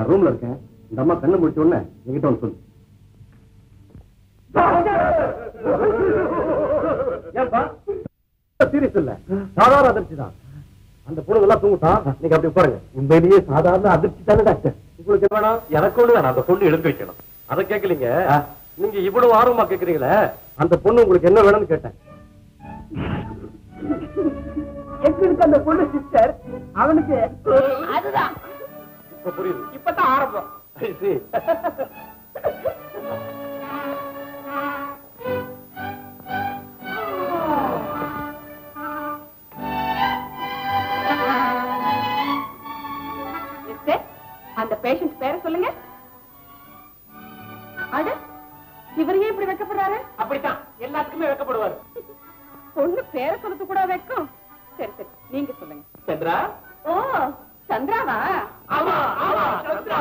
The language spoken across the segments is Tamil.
நான் ரூம்ல இருக்கேன் இந்த அம்மா கண்ணு முடிச்ச உடனே என்கிட்ட வந்து சொல்லு ஏன்பா சீரியஸ் இல்ல சாதாரண அதிர்ச்சி தான் அந்த பொண்ணு எல்லாம் தூங்கிட்டா நீங்க அப்படி உட்காருங்க உண்மையிலேயே சாதாரண அதிர்ச்சி தானே டாக்டர் உங்களுக்கு என்ன வேணும் எனக்கு ஒண்ணு வேணாம் அந்த பொண்ணு எழுந்து வைக்கணும் அதை கேட்கலீங்க நீங்க இவ்வளவு ஆர்வமா கேக்குறீங்களே அந்த பொண்ணு உங்களுக்கு என்ன வேணும்னு கேட்டேன் எங்களுக்கு அந்த பொண்ணு சிஸ்டர் அவனுக்கு அதுதான் இப்ப புரியுது இப்பதான் ஆரம்பம் I see. மிஸ்டர் அந்த பேஷண்ட் பேரை சொல்லுங்க அட இவர் ஏன் இப்படி வைக்கப்படுறாரு அப்படித்தான் எல்லாத்துக்குமே வைக்கப்படுவாரு பொண்ணு பேரை சொல்றது கூட வைக்கும் சரி சரி நீங்க சொல்லுங்க சந்திரா ஓ சந்திராவா ஆமா ஆமா சந்திரா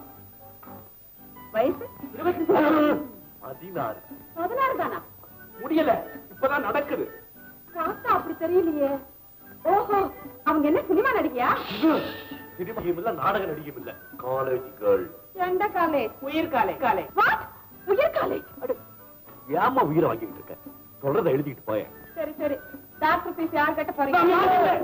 வயசு பதினாறு பதினாறு தானா முடியல இப்பதான் நடக்குது பார்த்தா அப்படி தெரியலையே ஓஹோ அவங்க என்ன சினிமா நடிகையா சினிமாவும் இல்ல நாடக நடிகையும் இல்ல காலேஜ் கேர்ள் எந்த காலேஜ் உயிர் காலை காலை வாட் உயர் காலேஜ் ஏமா உயிரை வாங்கிட்டு இருக்க சொல்றதை எழுதிட்டு போயேன் சரி சரி டாக்டர் ஃபீஸ் யார் கட்ட போறீங்க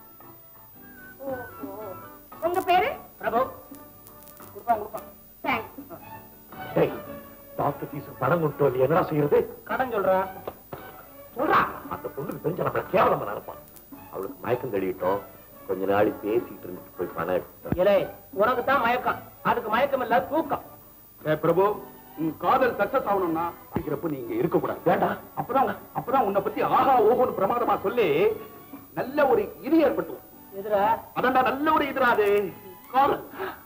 ஓஹோ உங்க பேரு பிரபு கொடுப்பான் கொடுப்பான் தேங்க்ஸ் டேய் டாக்டர் ஃபீஸ் பணம் கொண்டு வந்து என்னடா செய்யறது கடன் சொல்றா சொல்றா அந்த பொண்ணுக்கு தெரிஞ்ச நம்மள கேவலமா நடப்பான் அவளுக்கு மயக்கம் தெளிவிட்டோம் கொஞ்ச நாள் பேசிட்டு இருந்துட்டு போய் பணம் எடுத்துட்டோம் இலே உனக்கு தான் மயக்கம் அதுக்கு மயக்கம் இல்ல தூக்கம் பிரபு உன் காதல் சக்சஸ் ஆகணும்னா அப்படிங்கிறப்ப நீங்க இருக்க கூடாது வேண்டாம் அப்பதான் அப்பதான் உன்னை பத்தி ஆஹா ஓஹோன்னு பிரமாதமா சொல்லி நல்ல ஒரு இது ஏற்பட்டு எதுல அதான்டா நல்ல ஒரு இதுடா அது காதல்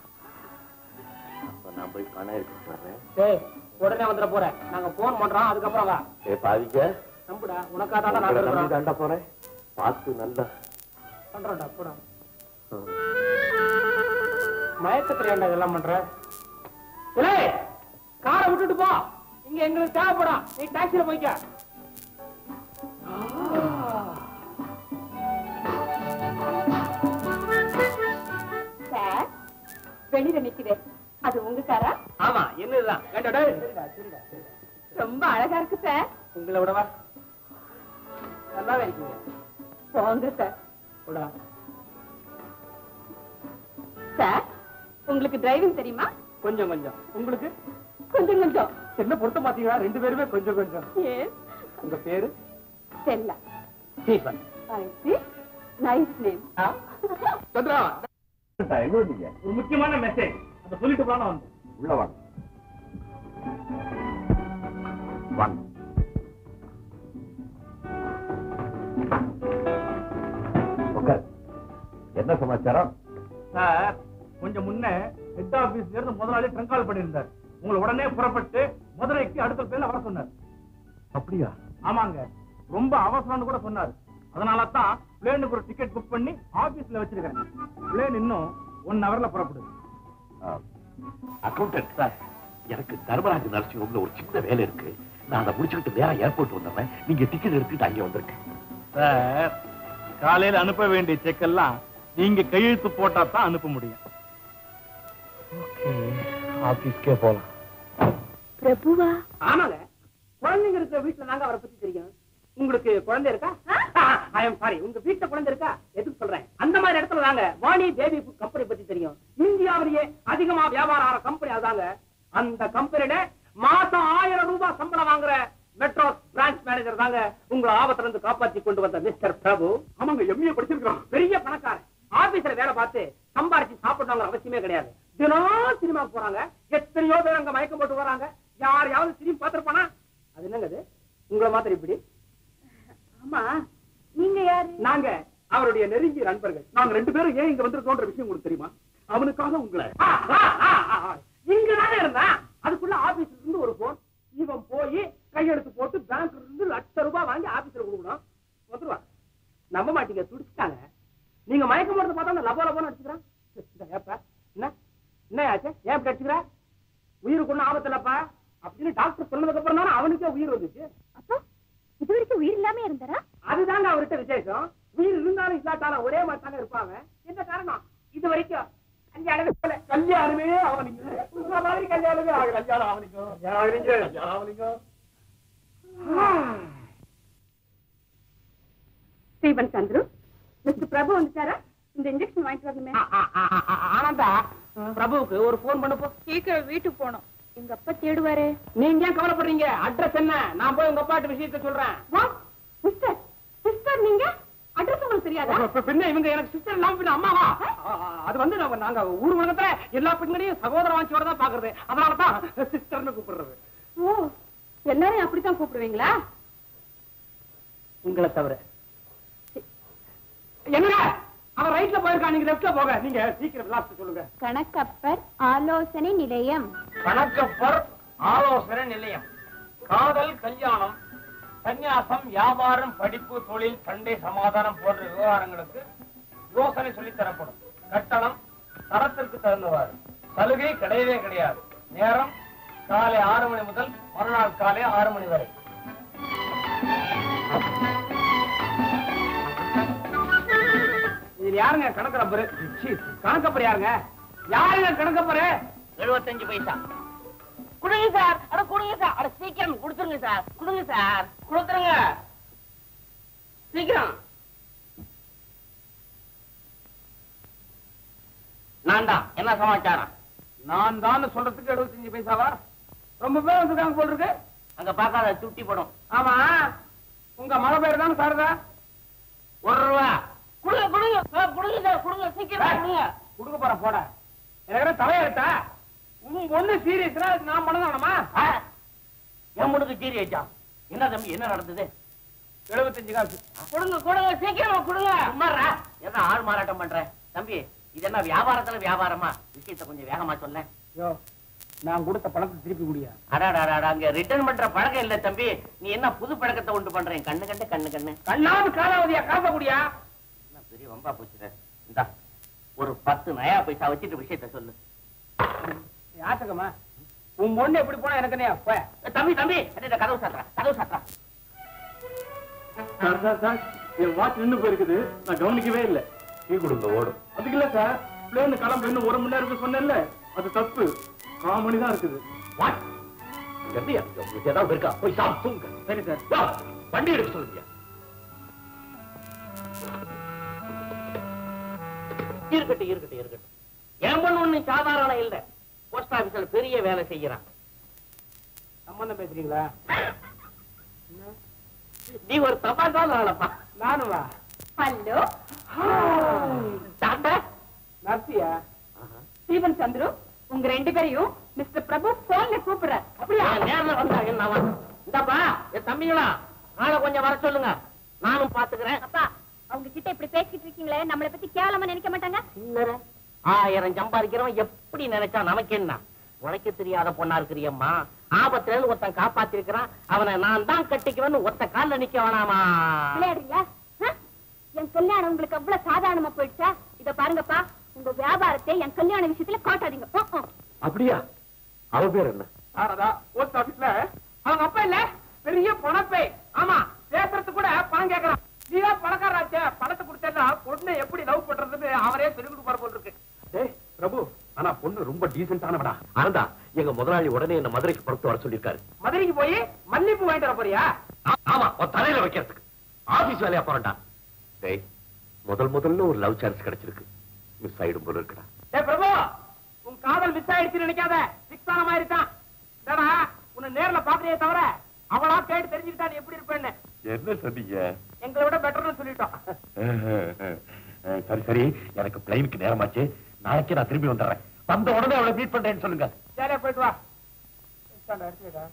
அப்ப நான் போய் பணம் எடுத்துட்டு வரேன் டேய் உடனே வந்துட போறேன் நாங்க போன் பண்றோம் அதுக்கப்புறம் வா ஏ பாவிக்க நம்புடா உனக்காக தான் நாங்க உங்களை நம்பி இருக்கிறோம் தாண்டா போறேன் பார்த்து நல்லா பண்றோம்டா போடா ம். மயக்கத்துல ஏன்டா இதெல்லாம் பண்ற இலே காரை விட்டுட்டு போ இங்க எங்களுக்கு தேவைப்படும் நீ டாக்ஸில போய்க்க சார் வெளியில நிக்குது அது உங்க காரா ஆமா என்னதுதான் ஏண்டா டேய்? ரொம்ப அழகா இருக்கு சார் உங்களை விடவா நல்லாவே இருக்கீங்க போங்க சார் விடா சார் உங்களுக்கு டிரைவிங் தெரியுமா கொஞ்சம் கொஞ்சம் உங்களுக்கு கொஞ்சம் கொஞ்சம் என்ன பொருத்த பாத்தீங்களா ரெண்டு பேருமே கொஞ்சம் கொஞ்சம் ஏன் உங்க பேரு செல்லா ஸ்டீஃபன் நைஸ் நேம் சந்திரா எங்க வந்தீங்க ஒரு முக்கியமான மெசேஜ் அதை சொல்லிட்டு போனா வந்து உள்ள வாங்க வாங்க உட்கார். என்ன சமாச்சாரம் சார் கொஞ்சம் முன்ன ஹெட் ஆபீஸ்ல இருந்து முதலாளி ட்ரங்க் கால் பண்ணியிருந்தார் உங்களை உடனே புறப்பட்டு மதுரைக்கு அடுத்த பேர்ல வர சொன்னார் அப்படியா ஆமாங்க ரொம்ப அவசரம்னு கூட சொன்னார் அதனால தான் பிளேனுக்கு ஒரு டிக்கெட் புக் பண்ணி ஆபீஸ்ல வச்சிருக்கேன் பிளேன் இன்னும் ஒன் ஹவர்ல புறப்படுது அக்கௌண்டன்ட் சார் எனக்கு தர்மராஜ் நர்சிங் ஹோம்ல ஒரு சின்ன வேலை இருக்கு நான் அதை முடிச்சுக்கிட்டு வேற ஏர்போர்ட் வந்தேன் நீங்க டிக்கெட் எடுத்துட்டு அங்கே வந்திருக்கேன் சார் காலையில அனுப்ப வேண்டிய செக் எல்லாம் நீங்க கையெழுத்து போட்டா தான் அனுப்ப முடியும் ஆபீஸ்க்கே போலாம் பிரபுவா ஆமாங்க குழந்தைங்க இருக்கிற வீட்டுல நாங்க அவரை பத்தி தெரியும் உங்களுக்கு குழந்தை இருக்கா ஐ எம் சாரி உங்க வீட்டுல குழந்தை இருக்கா எதுக்கு சொல்றேன் அந்த மாதிரி இடத்துல தாங்க வாணி பேபி ஃபுட் கம்பெனி பத்தி தெரியும் இந்தியாவிலேயே அதிகமா வியாபாரம் ஆகிற கம்பெனி அதாங்க அந்த கம்பெனில மாசம் ஆயிரம் ரூபாய் சம்பளம் வாங்குற மெட்ரோ பிரான்ச் மேனேஜர் தாங்க உங்களை ஆபத்துல இருந்து காப்பாத்தி கொண்டு வந்த மிஸ்டர் பிரபு ஆமாங்க எம்ஏ படிச்சிருக்கான் பெரிய பணக்காரன் ஆபீஸ்ல வேலை பார்த்து சம்பாரிச்சு சாப்பிடணுங்கிற அவசியமே கிடையாது தினம் சினிமாக்கு போறாங்க எத்தனையோ பேர் அங்க மயக்கம் போட்டு வராங்க யாரையாவது சினிமா பார்த்திருப்பானா அது என்னங்க அது உங்களை மாத்திரம் இப்படி ஆமா நீங்க யாரு நாங்க அவருடைய நெருங்கிய நண்பர்கள் நாங்க ரெண்டு பேரும் ஏன் இங்க வந்திருக்கோன்ற விஷயம் உங்களுக்கு தெரியுமா அவனுக்காக உங்களை ஆ, ஆ, ஆ, ஆ, ஆ. இங்கதானே இருந்தான் அதுக்குள்ள ஆபீஸ்ல இருந்து ஒரு போன் இவன் போய் கையெழுத்து போட்டு பேங்க்ல இருந்து லட்ச ரூபாய் வாங்கி ஆபீஸ்ல கொடுக்கணும் வந்துருவான் நம்ப மாட்டீங்க துடிச்சிட்டாங்க நீங்க மயக்கம் போறது பார்த்தா லபோ லபோன்னு அடிச்சுக்கிறான் இந்த ஏப்பா என்ன என்ன ஆச்சு ஏன் இப்படி அடிச்சுக்கிற உயிருக்கு ஒண்ணும் ஆபத்து இல்லப்பா அப்படின்னு டாக்டர் சொன்னதுக்கு அப்புறம் தானே அவனுக்கே உயிர் வந்துச்சு அப்போ இது வரைக்கும் உயிர் இல்லாம இருந்தாரா அதுதாங்க அவர்கிட்ட விசேஷம் உயிர் இருந்தாலும் இல்லாட்டாலும் ஒரே மாதிரி தாங்க இருப்பாங்க என்ன காரணம் இது வரைக்கும் கல்யாணமே ஆகல. கல்யாணமே ஆகலைங்க உங்க மாதிரி கல்யாணமே ஆகல கல்யாணம் ஆகலைங்க ஆகலைங்க கல்யாணம் ஆகலைங்க ஸ்டீவன் சந்துரு மிஸ்டர் பிரபு வந்துட்டாரா இந்த இன்ஜெக்ஷன் வாங்கிட்டு வரணுமே ஆனந்தா பிரபுவுக்கு ஒரு போன் பண்ண போ சீக்கிரம் வீட்டுக்கு போனோம் எங்க அப்பா தேடுவாரு நீங்க ஏன் கவலைப்படுறீங்க அட்ரஸ் என்ன நான் போய் உங்க அப்பாட்ட விஷயத்த சொல்றேன் வாட் சிஸ்டர் சிஸ்டர் நீங்க அட்ரஸ் உங்களுக்கு தெரியாதா அப்ப பின்ன இவங்க எனக்கு சிஸ்டர் இல்லாம பின்ன அம்மாவா ஆ, அது வந்து நாங்க நாங்க ஊர் உலகத்துல எல்லா பெண்களையும் சகோதர வாஞ்சியோட தான் பாக்குறது அதனால தான் சிஸ்டர்னு கூப்பிடுறது ஓ எல்லாரையும் அப்படித்தான் கூப்பிடுவீங்களா உங்களை தவிர என்னங்க அவன் ரைட்ல போயிருக்கான் நீங்க லெஃப்ட்ல போக நீங்க சீக்கிரம் லாஸ்ட் சொல்லுங்க கணக்கப்பர் ஆலோசனை நிலையம் கணக்கப்பர் ஆலோசனை நிலையம் காதல் கல்யாணம் சந்நியாசம் வியாபாரம் படிப்பு தொழில் சண்டை சமாதானம் போன்ற விவகாரங்களுக்கு யோசனை சொல்லித் தரப்படும் கட்டணம் தரத்திற்கு தகுந்தவாறு சலுகை கிடையவே கிடையாது நேரம் காலை ஆறு மணி முதல் மறுநாள் காலை ஆறு மணி வரை இது யாருங்க கணக்கரப்பரு கணக்கப்பர் யாருங்க யாருங்க கணக்கப்பரு எழுபத்தஞ்சு பைசா கொடுங்க சார் அட கொடுங்க சார் அட சீக்கிரம் கொடுத்துருங்க சார் கொடுங்க சார் கொடுத்துருங்க சீக்கிரம் நான் தான் என்ன சமாச்சாரம் நான் தான் சொல்றதுக்கு எழுபத்தஞ்சு பைசாவா ரொம்ப பேர் வந்திருக்காங்க போல் இருக்கு அங்க பார்க்காத சுட்டி படம் ஆமா உங்க மழை பேர் தான் சாரதா ஒரு ரூபா கொடுங்க கொடுங்க சார் கொடுங்க சார் கொடுங்க சீக்கிரம் கொடுங்க கொடுக்க போற போட எனக்கு தலையெழுத்தா உன் பொண்ணு சீரியஸ்னா நான் பண்ணதானமா ஆ, என் முடுக்கு சீரி ஆச்சா என்ன தம்பி என்ன நடந்தது எழுபத்தஞ்சு காசு கொடுங்க கொடுங்க சீக்கிரம் கொடுங்க சும்மாரா என்ன ஆள் மாறாட்டம் பண்ற தம்பி இது என்ன வியாபாரத்துல வியாபாரமா விஷயத்தை கொஞ்சம் வேகமா சொல்ல யோ நான் கொடுத்த பணத்தை திருப்பி முடியா அடாடாடா அங்க ரிட்டர்ன் பண்ற பழக்கம் இல்ல தம்பி நீ என்ன புது பழக்கத்தை உண்டு பண்றேன் கண்ணு கண்டு கண்ணு கண்ணு கண்ணாவது காலாவதியா காச முடியா என்ன பெரிய வம்பா போச்சுற இந்தா ஒரு பத்து நயா பைசா வச்சுட்டு விஷயத்த சொல்லு யாத்தகமா உன் பொண்ணு எப்படி போனா எனக்கு என்ன போய ஏ, தம்பி தம்பி அடே, கதவு சாத்துறா கதவு சாத்துறா சார் சார் சார் என் வாட்ச் நின்னு போயிருக்குது நான் கவனிக்கவே இல்ல டீ கொடுங்க ஓடும் அதுக்கு இல்ல சார் பிளேன் கிளம்ப இன்னும் ஒரு மணி நேரம் சொன்னேன்ல அது தப்பு கால் மணி தான் இருக்குது வாட் எப்படியா உங்களுக்கு ஏதாவது இருக்கா போய் சாப்பிட்டு தூங்க சரி சார் யோ, வண்டி எடுக்க சொல்லுங்க இருக்கட்டும் இருக்கட்டும் இருக்கட்டும் என் பொண்ணு ஒண்ணு சாதாரண இல்ல போஸ்ட் ஆபீஸ்ல பெரிய வேலை செய்யறான் சம்பந்தம் பேசுறீங்களா நீ ஒரு தப்பாதான் ஆளப்பா நானும் வா ஹலோ டாக்டர் நர்சியா ஸ்டீவன் சந்துரு உங்க ரெண்டு பேரையும் மிஸ்டர் பிரபு போன்ல கூப்பிடுறாரு அப்படியா நேர்ல வந்தா என்னவா இந்தாப்பா என் தம்பிங்களா நாளை கொஞ்சம் வர சொல்லுங்க நானும் பாத்துக்கிறேன் அப்பா அவங்க கிட்ட இப்படி பேசிட்டு இருக்கீங்களே நம்மளை பத்தி கேவலமா நினைக்க மாட்டாங்க சில்லற ஆயிரம் சம்பாதிக்கிறவன் எப்படி நினைச்சா நமக்கு என்ன உழைக்க தெரியாத பொண்ணா இருக்கிறியம்மா ஆபத்துல இருந்து ஒருத்தன் காப்பாத்திருக்கிறான் அவனை நான் தான் கட்டிக்குவேன்னு ஒத்த கால்ல நிக்க வேணாமா விளையாடுறீங்களா ஆ? என் கல்யாணம் உங்களுக்கு அவ்வளவு சாதாரணமா போயிடுச்சா இத பாருங்கப்பா உங்க வியாபாரத்தை என் கல்யாண விஷயத்துல காட்டாதீங்க ஆ, ஆ. அப்படியா அவ பேர் என்ன சாரதா போஸ்ட் ஆபீஸ்ல அவங்க அப்பா இல்ல பெரிய பணப்பை ஆமா பேசுறது கூட பணம் கேக்குறான் நீதான் பணக்காராச்சே பணத்தை கொடுத்தா பொண்ணு எப்படி லவ் பண்றதுன்னு அவரே சொல்லி கொடுப்பாரு போல் இருக்கு டேய் பிரபு ஆனா பொண்ணு ரொம்ப டீசென்டானவடா ஆனந்தா எங்க முதலாளி உடனே என்ன மதுரைக்கு புறத்து வர சொல்லிருக்காரு மதுரைக்கு போய் மல்லிப்பூ வாங்கிட்டு வர போறியா ஆ- ஆமா உன் தலையில வைக்கிறதுக்கு ஆபீஸ் வேலையா போறேன்டா டேய் முதல் முதல்ல ஒரு லவ் சான்ஸ் கிடைச்சிருக்கு மிஸ் ஆயிடும் போல இருக்குடா ஏ பிரபு உன் காதல் மிஸ் ஆயிடுச்சுன்னு நினைக்காத பிக்ஸ் ஆன மாதிரி தான் ஏடா உன்னை நேர்ல பாக்குறதே தவிர அவளா கேட்டு தெரிஞ்சுக்கிட்டா நீ எப்படி இருப்பேன்னு என்ன சொன்னீங்க எங்களை விட பெட்டர்னு சொல்லிட்டோம் சரி சரி எனக்கு பிளைனுக்கு நேரமாச்சு நாளைக்கு நான் திரும்பி வந்துடுறேன் வந்த உடனே அவளை மீட் பண்றேன்னு சொல்லுங்க சரியா போயிட்டு வா இந்தாண்டா, எடுத்து வைடா.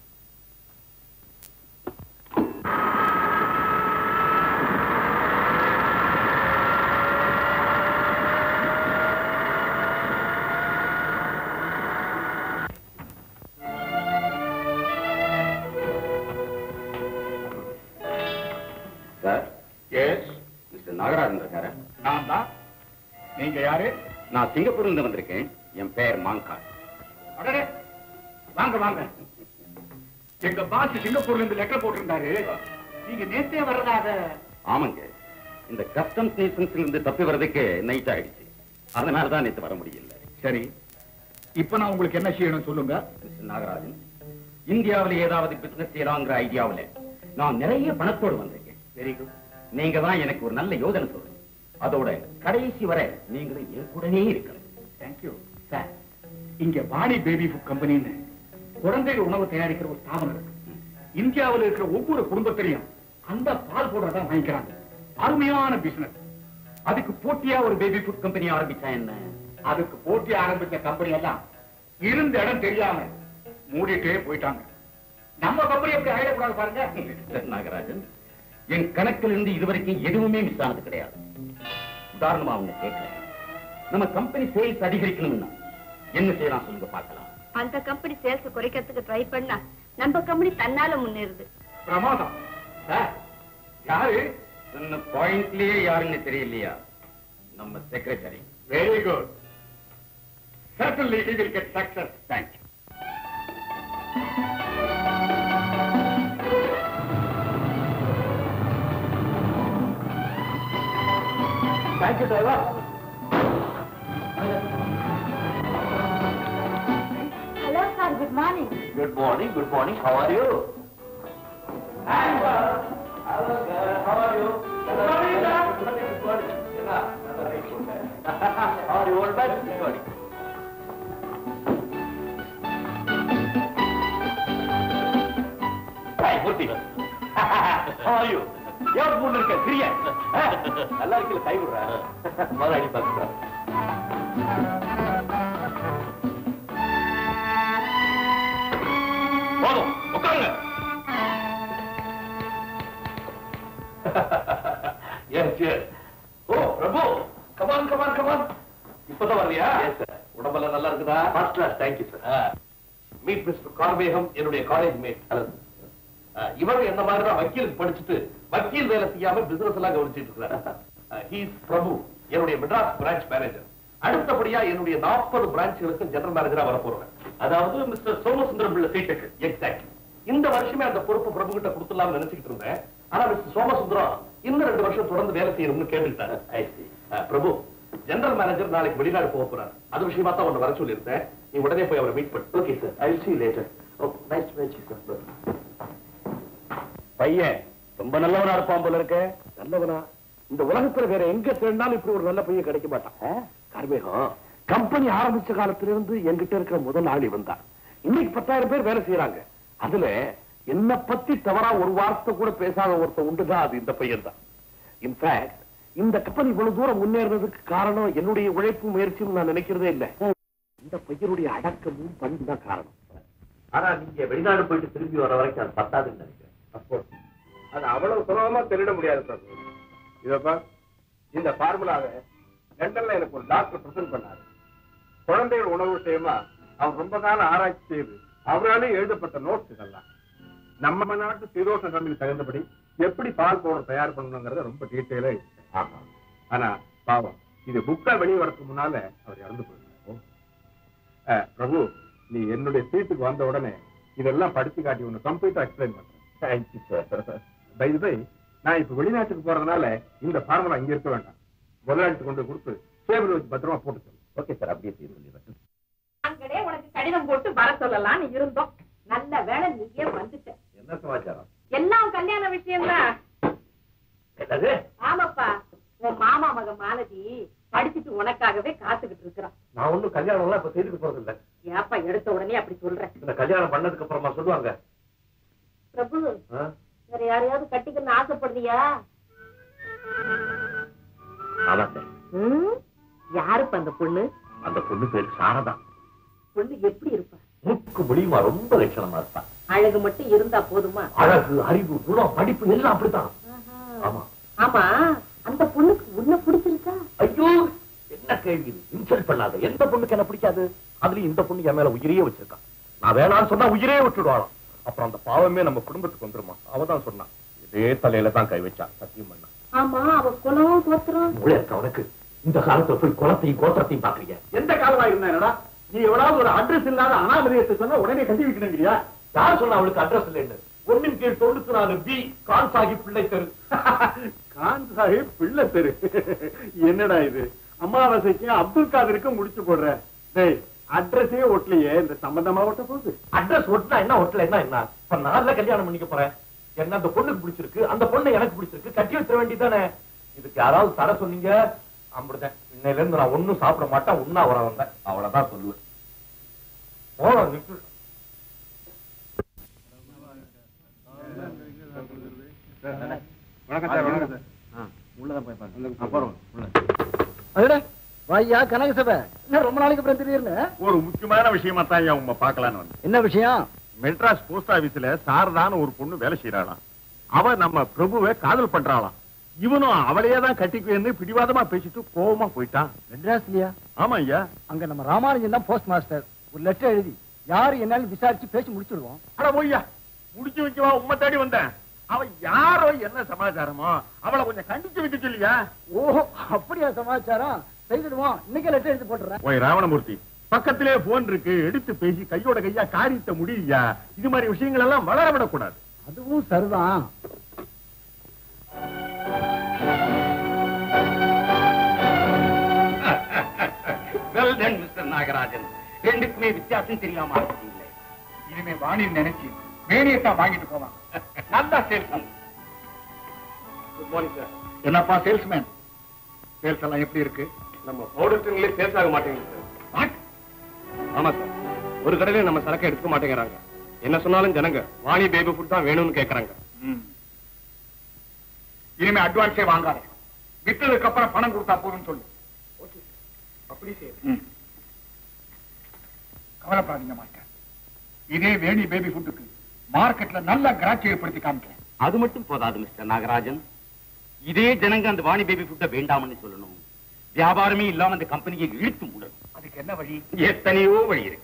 சார் எஸ் மிஸ்டர் நாகராஜன் இருக்காரு நான் தான் நீங்க யாரு நான் சிங்கப்பூர்ல இருந்து வந்திருக்கேன் என் பெயர் மாங்கா அடடே வாங்க வாங்க எங்க பாஸ் சிங்கப்பூர்ல இருந்து லெட்டர் போட்டிருந்தாரு நீங்க நேத்தே வர்றதாக ஆமாங்க இந்த கஸ்டம்ஸ் நேஷன்ஸ்ல இருந்து தப்பி வர்றதுக்கு நைட் ஆயிடுச்சு அதனால தான் நேத்து வர முடியல சரி இப்ப நான் உங்களுக்கு என்ன செய்யணும் சொல்லுங்க நாகராஜன் இந்தியாவில் ஏதாவது பிசினஸ் செய்யலாங்கிற ஐடியாவில் நான் நிறைய பணத்தோடு வந்திருக்கேன் வெரி குட் நீங்க தான் எனக்கு ஒரு நல்ல யோசனை சொல்லுங்க அதோட கடைசி வரை நீங்களும் என் கூடவே இருக்கணும் தேங்க்யூ சார் இங்க வாணி பேபி ஃபுட் கம்பெனின்னு குழந்தைகள் உணவு தயாரிக்கிற ஒரு ஸ்தாபனம் இருக்கு இந்தியாவில் இருக்கிற ஒவ்வொரு குடும்பத்திலையும் அந்த பால் பவுடர் தான் வாங்கிக்கிறாங்க அருமையான பிசினஸ் அதுக்கு போட்டியா ஒரு பேபி ஃபுட் கம்பெனி ஆரம்பிச்சா என்ன அதுக்கு போட்டி ஆரம்பிச்ச கம்பெனி எல்லாம் இருந்த இடம் தெரியாம மூடிட்டே போயிட்டாங்க நம்ம கம்பெனி எப்படி ஆயிடக்கூடாது பாருங்க நாகராஜன் என் கணக்கில் இருந்து இதுவரைக்கும் எதுவுமே மிஸ் ஆனது கிடையாது உதாரணமா அவங்க கேட்கிறேன் நம்ம கம்பெனி சேல்ஸ் அதிகரிக்கணும்னா என்ன செய்யலாம் சொல்லுங்க பார்க்கலாம் அந்த கம்பெனி சேல்ஸ் குறைக்கிறதுக்கு ட்ரை பண்ணா நம்ம கம்பெனி தன்னால முன்னேறுது பிரமாதம் சார் யாரு சொன்ன பாயிண்ட்லயே யாருன்னு தெரியலையா நம்ம secretary very good certainly he will get success thank you thank you driver hello sir good morning good morning good morning how are you How are you, old man? Good morning. Hey, Murthy. How are you? எவ்வளவு மூணு இருக்க சிறிய நல்லா இருக்கல கை விடுற முதலாளி பார்த்துக்கிறேன் போதும் உட்காருங்க yes yes oh Prabhu come on come on come on இப்பதான் வர்றியா உடம்பெல்லாம் நல்லா இருக்குதா first class thank you sir meet mister Karmegam என்னுடைய காலேஜ் மேட் இவர் என்ன மாதிரி தான் வக்கீலுக்கு படிச்சுட்டு வக்கீல் வேலை செய்யாம பிசினஸ் எல்லாம் கவனிச்சிட்டு இருக்கிறார் ஹீஸ் பிரபு என்னுடைய மெட்ராஸ் பிரான்ச் மேனேஜர் அடுத்தபடியா என்னுடைய நாற்பது பிரான்ச்சுகளுக்கு ஜெனரல் மேனேஜரா வர போறேன் அதாவது மிஸ்டர் சோமசுந்தரம் பிள்ளை சீட்டுக்கு எக்ஸாக்ட் இந்த வருஷமே அந்த பொறுப்பு பிரபு கிட்ட கொடுத்துடலாம்னு நினைச்சுக்கிட்டு இருந்தேன் ஆனா மிஸ்டர் சோமசுந்தரம் இன்னும் ரெண்டு வருஷம் தொடர்ந்து வேலை செய்யணும்னு கேட்டுட்டாரு அஹ், பிரபு ஜெனரல் மேனேஜர் நாளைக்கு வெளிநாடு போக போறாரு அது விஷயமா தான் உன்னை வர சொல்லியிருந்தேன் நீ உடனே போய் அவரை மீட் பண்ணு okay sir I see later oh nice match sir பையன் ரொம்ப நல்லவனா இருப்பான் போல இருக்க நல்லவனா இந்த உலகத்துல வேற எங்க தேடினாலும் இப்படி ஒரு நல்ல பையன் கிடைக்க மாட்டான் கார்மேகம் கம்பெனி ஆரம்பிச்ச காலத்துல இருந்து என்கிட்ட இருக்கிற முதல் ஆளி வந்தான் இன்னைக்கு பத்தாயிரம் பேர் வேலை செய்யறாங்க அதுல என்ன பத்தி தவறா ஒரு வார்த்தை கூட பேசாத ஒருத்தன் உண்டுதான் அது இந்த பையன் தான் இன்ஃபேக்ட் இந்த கம்பெனி இவ்வளவு தூரம் முன்னேறதுக்கு காரணம் என்னுடைய உழைப்பும் முயற்சியும் நான் நினைக்கிறதே இல்ல இந்த பையனுடைய அடக்கமும் பண்பு தான் காரணம் ஆனா நீங்க வெளிநாடு போயிட்டு திரும்பி வர வரைக்கும் அது பத்தாதுன்னு நினைக்கிறேன் அப்போ அது அவ்வளவு சுலபமா திருட முடியாது பிரபு இதப்பா இந்த ஃபார்முலாவை லண்டன்ல எனக்கு ஒரு டாக்டர் பிரசன்ட் பண்ணாரு குழந்தைகள் உணவு விஷயமா அவர் ரொம்ப காலம் ஆராய்ச்சி செய்து அவராலே எழுதப்பட்ட நோட்ஸ் இதெல்லாம் நம்ம நாட்டு சீரோச கம்பெனி தகுந்தபடி எப்படி பால் பவுடர் தயார் பண்ணணுங்கிறத ரொம்ப டீட்டெயிலா ஆமா ஆனா பாவம் இது புக்கா வெளியே வரதுக்கு முன்னால அவர் இறந்து போயிருந்தார் அஹ், பிரபு நீ என்னுடைய சீட்டுக்கு வந்த உடனே இதெல்லாம் படிச்சு காட்டி உன்னை கம்ப்ளீட்டா எக்ஸ்பிளைன் பண்றேன் தேங்க்யூ சார் பை பை நான் இப்ப வெளிநாட்டுக்கு போறதுனால இந்த ஃபார்முலா இங்க இருக்க வேண்டாம் முதலாளிட்டு கொண்டு கொடுத்து சேவல் வச்சு பத்திரமா போட்டு சொல்லு ஓகே சார் அப்படியே செய்ய சொல்லிடுறேன் நாங்களே உனக்கு கடிதம் போட்டு வர சொல்லலாம்னு இருந்தோம் நல்ல வேலை நீயே வந்துட்ட என்ன சமாச்சாரம் எல்லாம் கல்யாண விஷயம்தான் என்னது ஆமாப்பா உன் மாமா மக மாலதி படிச்சுட்டு உனக்காகவே காத்துக்கிட்டு இருக்கிறான் நான் ஒண்ணும் கல்யாணம் எல்லாம் இப்ப செய்துக்க போறது இல்ல ஏப்பா எடுத்த உடனே அப்படி சொல்ற இந்த கல்யாணம் பண்ணதுக்கு அப்புறமா சொல்லுவாங்க பிரபு ஆ? வேற யாரையாவது கட்டிக்கணும்னு ஆசைப்படுறியா ஆமா சார் ம்? யாருப்பா அந்த பொண்ணு அந்த பொண்ணு பேரு சாரதா பொண்ணு எப்படி இருப்பா மூக்கு முடியுமா ரொம்ப லட்சணமா இருப்பா அழகு மட்டும் இருந்தா போதுமா அழகு அறிவு குணம் படிப்பு எல்லாம் அப்படித்தான் ஆமா ஆமா அந்த பொண்ணுக்கு உன்னை பிடிச்சிருக்கா ஐயோ என்ன கேள்வி இது இன்சல்ட் பண்ணாத எந்த பொண்ணுக்கு என்ன பிடிக்காது அதுலயும் இந்த பொண்ணு என் மேல உயிரையே வச்சிருக்கான் நான் வேணாம்னு சொன்னா உயிரே விட்டுடுவாளாம் அப்புறம் அந்த பாவமே நம்ம குடும்பத்துக்கு வந்துருமா அவ தான் சொன்னான் இதே தலையில தான் கை வச்சா சத்தியம் பண்ணா ஆமா அவ குலம் கோத்திரம் மூளை இருக்க உனக்கு இந்த காலத்துல போய் குளத்தையும் கோத்திரத்தையும் பாக்குறீங்க எந்த காலமா இருந்தா என்னடா நீ எவ்வளவு ஒரு அட்ரஸ் இல்லாத அனாமதயத்தை சொன்னா உடனே கட்டி வைக்கணுங்கிறியா யார் சொன்னா அவளுக்கு அட்ரஸ் இல்லைன்னு ஒன்னின் கீழ் தொண்ணூத்தி நாலு பி கான் சாஹிப் பிள்ளை தெரு கான் சாஹிப் பிள்ளை தெரு என்னடா இது அமாவாசைக்கும் அப்துல் காதருக்கும் முடிச்சு போடுற டேய் அட்ரஸே ஒட்டலையே இந்த சம்பந்தமா ஒட்ட போகுது அட்ரஸ் ஒட்டினா என்ன ஒட்டல என்ன என்ன இப்ப நான் கல்யாணம் பண்ணிக்க போறேன் என்ன அந்த பொண்ணுக்கு பிடிச்சிருக்கு அந்த பொண்ணு எனக்கு பிடிச்சிருக்கு கட்டி வச்சிட வேண்டியதானே இதுக்கு யாராவது தர சொன்னீங்க அம்பிடுதேன் இன்னையில இருந்து நான் ஒண்ணும் சாப்பிட மாட்டேன் உண்ணா வர வந்தேன் அவ்வளவுதான் சொல்லுவேன் போலாம் நிக்கு வணக்கம் சார் வணக்கம் சார் உள்ளதான் போய் பாருங்க அப்புறம் அடடே வாய்யா கனக சபை என்ன ரொம்ப நாளைக்கு அப்புறம் திடீர்னு ஒரு முக்கியமான விஷயமா தான் ஐயா உங்க பார்க்கலான்னு வந்தேன் என்ன விஷயம் மெட்ராஸ் போஸ்ட் ஆபீஸ்ல சாரதான்னு ஒரு பொண்ணு வேலை செய்யறாளாம் அவ நம்ம பிரபுவை காதல் பண்றாளாம் இவனும் அவளையே தான் கட்டிக்குவேன்னு பிடிவாதமா பேசிட்டு கோவமா போயிட்டான் மெட்ராஸ்லயா ஆமா ஐயா அங்க நம்ம ராமானுஜன் தான் போஸ்ட் மாஸ்டர் ஒரு லெட்டர் எழுதி யாரு என்னன்னு விசாரிச்சு பேசி முடிச்சிடுவோம் அட போய்யா முடிச்சு வைக்கவா உண்மை தேடி வந்தேன் அவ யாரோ என்ன சமாச்சாரமோ அவளை கொஞ்சம் கண்டிச்சு வைக்க சொல்லியா ஓஹோ அப்படியா சமாச்சாரம் செய்துடுவோம் இன்னைக்கே லெட்டர் எடுத்து போட்டுறேன் ஓய் ராவணமூர்த்தி பக்கத்திலே போன் இருக்கு எடுத்து பேசி கையோட கையா காரியத்தை முடியா இது மாதிரி விஷயங்கள் எல்லாம் வளர விடக்கூடாது அதுவும் சரிதான் வெல் டன் மிஸ்டர் நாகராஜன் ரெண்டுக்குமே வித்தியாசம் தெரியாம இருக்கீங்களே இனிமே வாணின்னு நினைச்சு வேணியத்தான் வாங்கிட்டு போவான் நல்லா சேல்ஸ் குட் மார்னிங் சார் என்னப்பா சேல்ஸ்மேன் சேல்ஸ் எல்லாம் எப்படி இருக்கு நம்ம பவுடர்ங்களே சேல்ஸ் ஆக மாட்டேங்குது சார் ஆமா சார் ஒரு கடையில நம்ம சரக்கு எடுக்க மாட்டேங்கிறாங்க என்ன சொன்னாலும் ஜனங்க வாணி பேபி ஃபுட் தான் வேணும்னு கேக்குறாங்க ம். இனிமே அட்வான்ஸே வாங்காத வித்ததுக்கு அப்புறம் பணம் கொடுத்தா போதும் சொல்லு அப்படி சரி ம். கவலைப்படாதீங்க மாஸ்டர் இதே வேணி பேபி ஃபுட்டுக்கு மார்க்கெட்ல நல்ல கிராட்சி ஏற்படுத்தி காமிக்கிறேன் அது மட்டும் போதாது மிஸ்டர் நாகராஜன் இதே ஜனங்க அந்த வாணி பேபி ஃபுட்டை வேண்டாம்னு சொல்லணும் வியாபாரமே இல்லாம அந்த கம்பெனியை இழுத்து மூடணும் அதுக்கு என்ன வழி எத்தனையோ வழி இருக்கு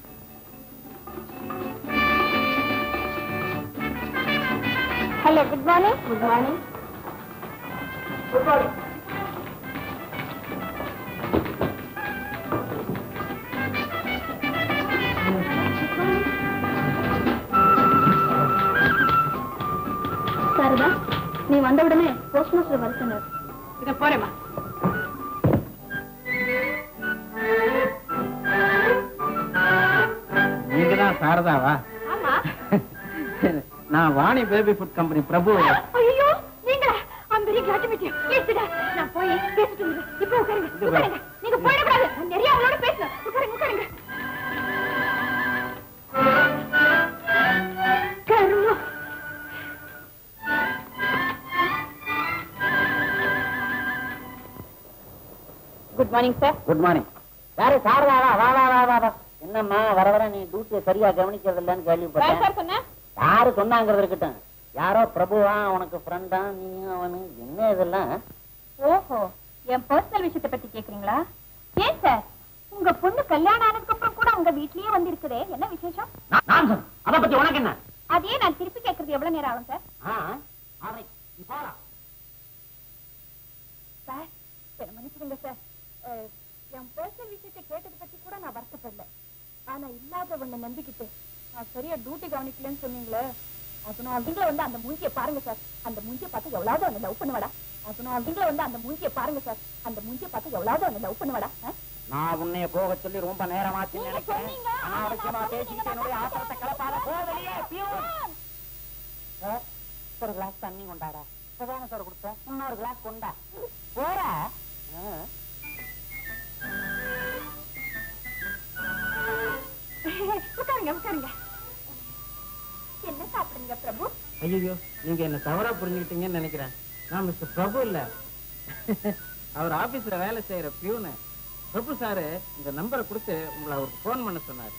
hello good morning good morning Sharada நீ வந்த உடனே போஸ்ட் மாஸ்டர் வர சொன்னார் இத போறேம்மா நீங்க தான் சாரதாவா ஆமா நான் Vani baby food company Prabhu ஐயோ நீங்களா I'm very glad to meet you. Please sit down. நான் போய் பேசிட்டு வந்துடுறேன். இப்போ உட்காருங்க. உட்காருங்க. நீங்க போயிடக்கூடாது. நான் நிறைய அவளோட பேசணும். உட்காருங்க, உட்காருங்க. கருமம். Good morning sir good morning யாரு சாரதாவா வா வா வா வா வா என்னம்மா வர வர நீ டியூட்டியை சரியா கவனிக்கிறது இல்லைன்னு கேள்விப்பட்டேன் சார் சொன்னேன் யாரு சொன்னாங்கிறது இருக்கட்டும் யாரோ பிரபுவா உனக்கு ஃப்ரெண்டா நீயும் அவனு என்ன இதெல்லாம் ஓஹோ என் பர்சனல் விஷயத்தை பத்தி கேக்குறீங்களா ஏன் சார் உங்க பொண்ணு கல்யாணம் ஆனதுக்கு அப்புறம் கூட உங்க வீட்லயே வந்து இருக்குதே என்ன விசேஷம் நான் அத பத்தி உனக்கு என்ன அதையே நான் திருப்பி கேக்குறது எவ்வளவு நேரம் ஆகும் சார் ஆ, ஆரை, நீ போலாம் சார் என்ன மன்னிச்சிடுங்க சார் அஹ், என் பர்சனல் விஷயத்தை கேட்டதை பத்தி கூட நான் வருத்தப்படல ஆனா இல்லாத ஒண்ணு நம்பிக்கிட்டு நான் சரியா டியூட்டி கவனிக்கலன்னு சொன்னீங்களே அதனால நீங்கள வந்து அந்த மூஞ்சிய பாருங்க சார் அந்த மூஞ்சிய பார்த்து எவ்வளவு அவனை லவ் பண்ணுவாடா அதனால நீங்கள வந்து அந்த மூஞ்சிய பாருங்க சார் அந்த மூஞ்சிய பார்த்து எவ்வளவு அவனை லவ் பண்ணுவாடா ஆ? நான் உன்னைய போக சொல்லி ரொம்ப நேரமாச்சுன்னு நீங்க நினைக்கிறேன் சொன்னீங்க. அனாவசியமா நான் பேசிக்கிட்டு சொன்னீங்க. என்னுடைய ஆத்திரத்தை கலப்பாத போ வெளியே பியூன். சார், ஒரு கிளாஸ் தண்ணி கொண்டாடா இப்பதானே சார் கொடுத்தேன் இன்னொரு கிளாஸ் கொண்டா போற உட்காருங்க உட்காருங்க என்ன சாப்பிடுங்க பிரபு ஐயோ நீங்க என்ன தவறா புரிஞ்சுக்கிட்டீங்கன்னு நினைக்கிறேன் நான் மிஸ்டர் பிரபு இல்ல அவர் ஆபீஸ்ல வேலை செய்யற பியூனு பிரபு சாரு இந்த நம்பரை கொடுத்து உங்களை அவருக்கு போன் பண்ண சொன்னார்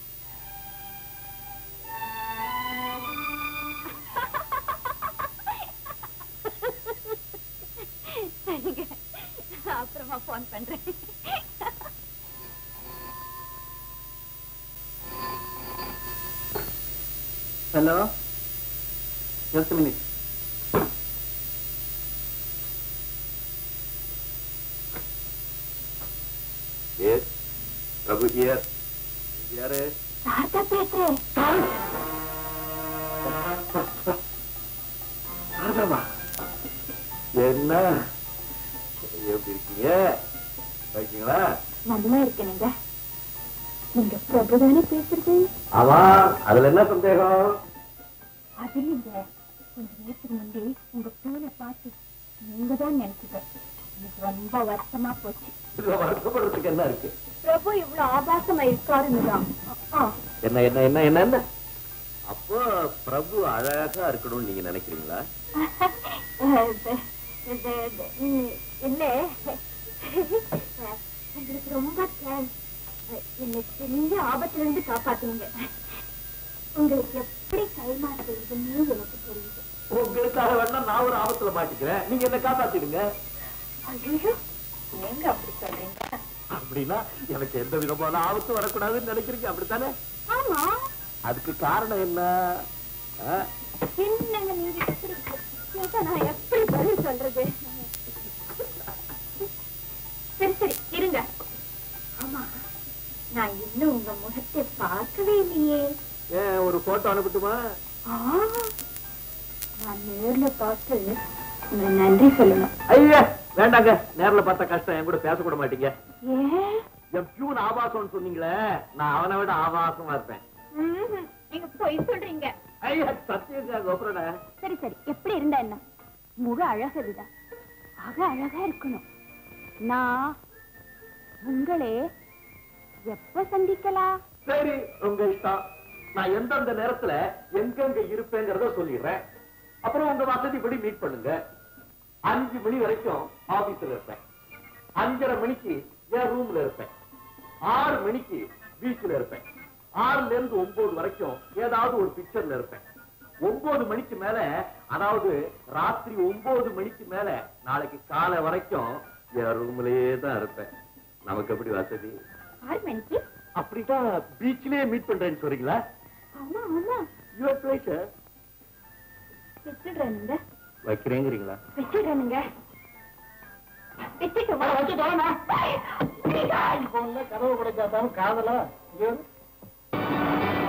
சரிங்க அப்புறமா போன் பண்றேன் hello just minute yes Prabhu here யாரு தாத்தா பேசுறேன் ஆதாமா என்ன எப்படி இருக்கீங்க இருக்கீங்களா நல்லா இருக்கேனுங்க நீங்க பிரபுதானே பேசுறது ஆமா அதுல என்ன சந்தேகம் அது இல்லைங்க கொஞ்ச நேரத்துக்கு முன்னாடி உங்க போனை பார்த்து நீங்க தான் நினைச்சுட்டேன் எனக்கு ரொம்ப வருத்தமா போச்சு இதுல வருத்தப்படுறதுக்கு என்ன இருக்கு பிரபு இவ்வளவு ஆபாசமா இருக்காருன்னு தான் என்ன என்ன என்ன என்ன என்ன அப்போ பிரபு அழகா இருக்கணும்னு நீங்க நினைக்கிறீங்களா இல்ல உங்களுக்கு ரொம்ப தேங்க்ஸ் என்னை பெரிய ஆபத்துல இருந்து காப்பாத்துனீங்க உங்களுக்கு எப்படி கைமாறுறதுன்னு எனக்கு தெரியுது உங்களுக்காக வேணா நான் ஒரு ஆபத்துல மாட்டிக்கிறேன் நீங்க என்ன காப்பாத்திடுங்க ஐயோ நீங்க அப்படி சொல்றீங்க அப்படின்னா எனக்கு எந்த விதமான ஆபத்தும் வரக்கூடாதுன்னு நினைக்கிறீங்க அப்படித்தானே ஆமா அதுக்கு காரணம் என்ன ஆ? என்னங்க நீங்க இப்படி கேட்டா நான் எப்படி பதில் சொல்றது சரி சரி இருங்க ஆமா நான் இன்னும் உங்க முகத்தை பார்க்கவே இல்லையே ஏன் ஒரு போட்டோ அனுப்பட்டுமா ஆ, நான் நேர்ல பார்த்து உங்களை நன்றி சொல்லணும் ஐயா வேண்டாங்க நேர்ல பார்த்த கஷ்டம் என் கூட பேசக்கூட மாட்டீங்க ஏன் என் பியூன் ஆபாசம்னு சொன்னீங்களே நான் அவனை விட ஆபாசமா இருப்பேன் ம்ஹும். நீங்க போய் சொல்றீங்க ஐயா சத்தியங்க கோபுரன சரி சரி எப்படி இருந்தா என்ன முக அழக விட அக அழகா இருக்கணும் நான் உங்களே எப்ப சந்திக்கலாம் சரி உங்க இஷ்டம் நான் எந்தெந்த நேரத்துல எங்கெங்க இருப்பேங்கிறத சொல்லிடுறேன் அப்புறம் உங்க வசதிப்படி மீட் பண்ணுங்க அஞ்சு மணி வரைக்கும் ஆபீஸ்ல இருப்பேன் அஞ்சரை மணிக்கு என் ரூம்ல இருப்பேன் ஆறு மணிக்கு பீச்ல இருப்பேன் ஆறுல இருந்து ஒன்பது வரைக்கும் ஏதாவது ஒரு பிக்சர்ல இருப்பேன் ஒன்பது மணிக்கு மேல அதாவது ராத்திரி ஒன்பது மணிக்கு மேல நாளைக்கு காலை வரைக்கும் என் ரூம்லயே தான் இருப்பேன் நமக்கு எப்படி வசதி ஆறு மணிக்கு அப்படிதான் பீச்லயே மீட் பண்றேன்னு சொல்றீங்களா ஆமா ஆமா யுவர் பிளேஷர் வச்சிடுறேனுங்க வைக்கிறேங்கிறீங்களா வச்சிடுறேனுங்க வச்சுட்டு கதவு கிடைக்காதாலும் காதலா